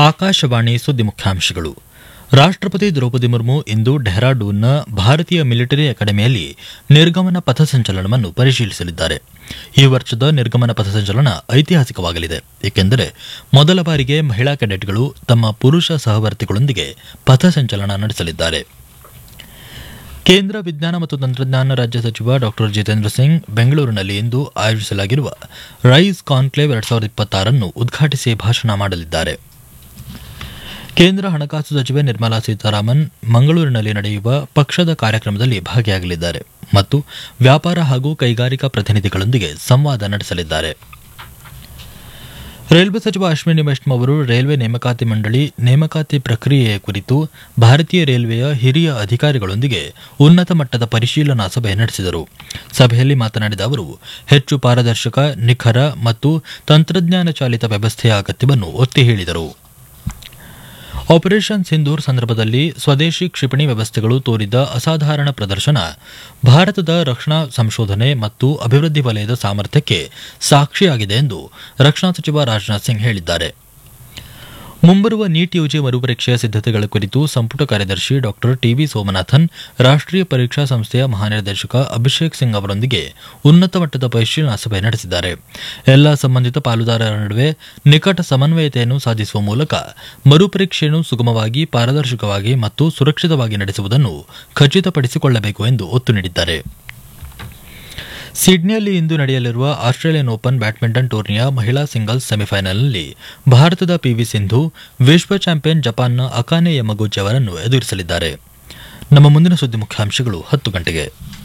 ಆಕಾಶವಾಣಿ ಸುದ್ದಿ ಮುಖ್ಯಾಂಶಗಳು ರಾಷ್ಟ್ರಪತಿ ದ್ರೌಪದಿ ಮುರ್ಮು ಇಂದು ಡೆಹ್ರಾಡೂನ್ನ ಭಾರತೀಯ ಮಿಲಿಟರಿ ಅಕಾಡೆಮಿಯಲ್ಲಿ ನಿರ್ಗಮನ ಪಥಸಂಚಲನವನ್ನು ಪರಿಶೀಲಿಸಲಿದ್ದಾರೆ ಈ ವರ್ಷದ ನಿರ್ಗಮನ ಪಥಸಂಚಲನ ಐತಿಹಾಸಿಕವಾಗಲಿದೆ ಏಕೆಂದರೆ ಮೊದಲ ಬಾರಿಗೆ ಮಹಿಳಾ ಕೆಡೆಟ್ಗಳು ತಮ್ಮ ಪುರುಷ ಸಹವರ್ತಿಗಳೊಂದಿಗೆ ಪಥಸಂಚಲನ ನಡೆಸಲಿದ್ದಾರೆ ಕೇಂದ್ರ ವಿಜ್ಞಾನ ಮತ್ತು ತಂತ್ರಜ್ಞಾನ ರಾಜ್ಯ ಸಚಿವ ಡಾ ಜಿತೇಂದ್ರ ಸಿಂಗ್ ಬೆಂಗಳೂರಿನಲ್ಲಿ ಇಂದು ಆಯೋಜಿಸಲಾಗಿರುವ ರೈಸ್ ಕಾನ್ಕ್ಲೇವ್ ಎರಡ್ ಸಾವಿರದ ಇಪ್ಪತ್ತಾರನ್ನು ಉದ್ಘಾಟಿಸಿ ಭಾಷಣ ಮಾಡಲಿದ್ದಾರೆ ಕೇಂದ್ರ ಹಣಕಾಸು ಸಚಿವೆ ನಿರ್ಮಲಾ ಸೀತಾರಾಮನ್ ಮಂಗಳೂರಿನಲ್ಲಿ ನಡೆಯುವ ಪಕ್ಷದ ಕಾರ್ಯಕ್ರಮದಲ್ಲಿ ಭಾಗಿಯಾಗಲಿದ್ದಾರೆ ಮತ್ತು ವ್ಯಾಪಾರ ಹಾಗೂ ಕೈಗಾರಿಕಾ ಪ್ರತಿನಿಧಿಗಳೊಂದಿಗೆ ಸಂವಾದ ನಡೆಸಲಿದ್ದಾರೆ ರೈಲ್ವೆ ಸಚಿವ ಅಶ್ವಿನಿ ವೈಷ್ಣವ್ ಅವರು ರೈಲ್ವೆ ನೇಮಕಾತಿ ಮಂಡಳಿ ನೇಮಕಾತಿ ಪ್ರಕ್ರಿಯೆಯ ಕುರಿತು ಭಾರತೀಯ ರೈಲ್ವೆಯ ಹಿರಿಯ ಅಧಿಕಾರಿಗಳೊಂದಿಗೆ ಉನ್ನತ ಮಟ್ಟದ ಪರಿಶೀಲನಾ ಸಭೆ ನಡೆಸಿದರು ಸಭೆಯಲ್ಲಿ ಮಾತನಾಡಿದ ಅವರು ಹೆಚ್ಚು ಪಾರದರ್ಶಕ ನಿಖರ ಮತ್ತು ತಂತ್ರಜ್ಞಾನ ಚಾಲಿತ ವ್ಯವಸ್ಥೆಯ ಅಗತ್ಯವನ್ನು ಒತ್ತಿ ಹೇಳಿದರು ಆಪರೇಷನ್ ಸಿಂಧೂರ್ ಸಂದರ್ಭದಲ್ಲಿ ಸ್ವದೇಶಿ ಕ್ಷಿಪಣಿ ವ್ಯವಸ್ಥೆಗಳು ತೋರಿದ ಅಸಾಧಾರಣ ಪ್ರದರ್ಶನ ಭಾರತದ ರಕ್ಷಣಾ ಸಂಶೋಧನೆ ಮತ್ತು ಅಭಿವೃದ್ಧಿ ವಲಯದ ಸಾಮರ್ಥ್ಯಕ್ಕೆ ಸಾಕ್ಷಿಯಾಗಿದೆ ಎಂದು ರಕ್ಷಣಾ ಸಚಿವ ರಾಜನಾಥ್ ಸಿಂಗ್ ಹೇಳಿದ್ದಾರೆ ಮುಂಬರುವ ನೀಟ್ ಯುಜಿ ಮರುಪರೀಕ್ಷೆಯ ಸಿದ್ದತೆಗಳ ಕುರಿತು ಸಂಪುಟ ಕಾರ್ಯದರ್ಶಿ ಡಾ ಟಿವಿ ಸೋಮನಾಥನ್ ರಾಷ್ಟ್ರೀಯ ಪರೀಕ್ಷಾ ಸಂಸ್ಥೆಯ ಮಹಾನಿರ್ದೇಶಕ ಅಭಿಷೇಕ್ ಸಿಂಗ್ ಅವರೊಂದಿಗೆ ಉನ್ನತ ಮಟ್ಟದ ಪರಿಶೀಲನಾ ಸಭೆ ನಡೆಸಿದ್ದಾರೆ ಎಲ್ಲ ಸಂಬಂಧಿತ ಪಾಲುದಾರರ ನಡುವೆ ನಿಕಟ ಸಮನ್ವಯತೆಯನ್ನು ಸಾಧಿಸುವ ಮೂಲಕ ಮರುಪರೀಕ್ಷೆಯನ್ನು ಸುಗಮವಾಗಿ ಪಾರದರ್ಶಕವಾಗಿ ಮತ್ತು ಸುರಕ್ಷಿತವಾಗಿ ನಡೆಸುವುದನ್ನು ಖಚಿತಪಡಿಸಿಕೊಳ್ಳಬೇಕು ಎಂದು ಒತ್ತು ನೀಡಿದ್ದಾರೆ ಸಿಡ್ನಿಯಲ್ಲಿ ಇಂದು ನಡೆಯಲಿರುವ ಆಸ್ಟ್ರೇಲಿಯನ್ ಓಪನ್ ಬ್ಯಾಡ್ಮಿಂಟನ್ ಟೂರ್ನಿಯ ಮಹಿಳಾ ಸಿಂಗಲ್ಸ್ ಸೆಮಿಫೈನಲ್ನಲ್ಲಿ ಭಾರತದ ಪಿವಿ ಸಿಂಧು ವಿಶ್ವ ಚಾಂಪಿಯನ್ ಜಪಾನ್ನ ಅಕಾನೆ ಯಮಗುಚಿ ಅವರನ್ನು ಎದುರಿಸಲಿದ್ದಾರೆ ನಮ್ಮ ಮುಂದಿನ ಸುದ್ದಿ ಮುಖ್ಯಾಂಶಗಳು ಹತ್ತು ಗಂಟೆಗೆ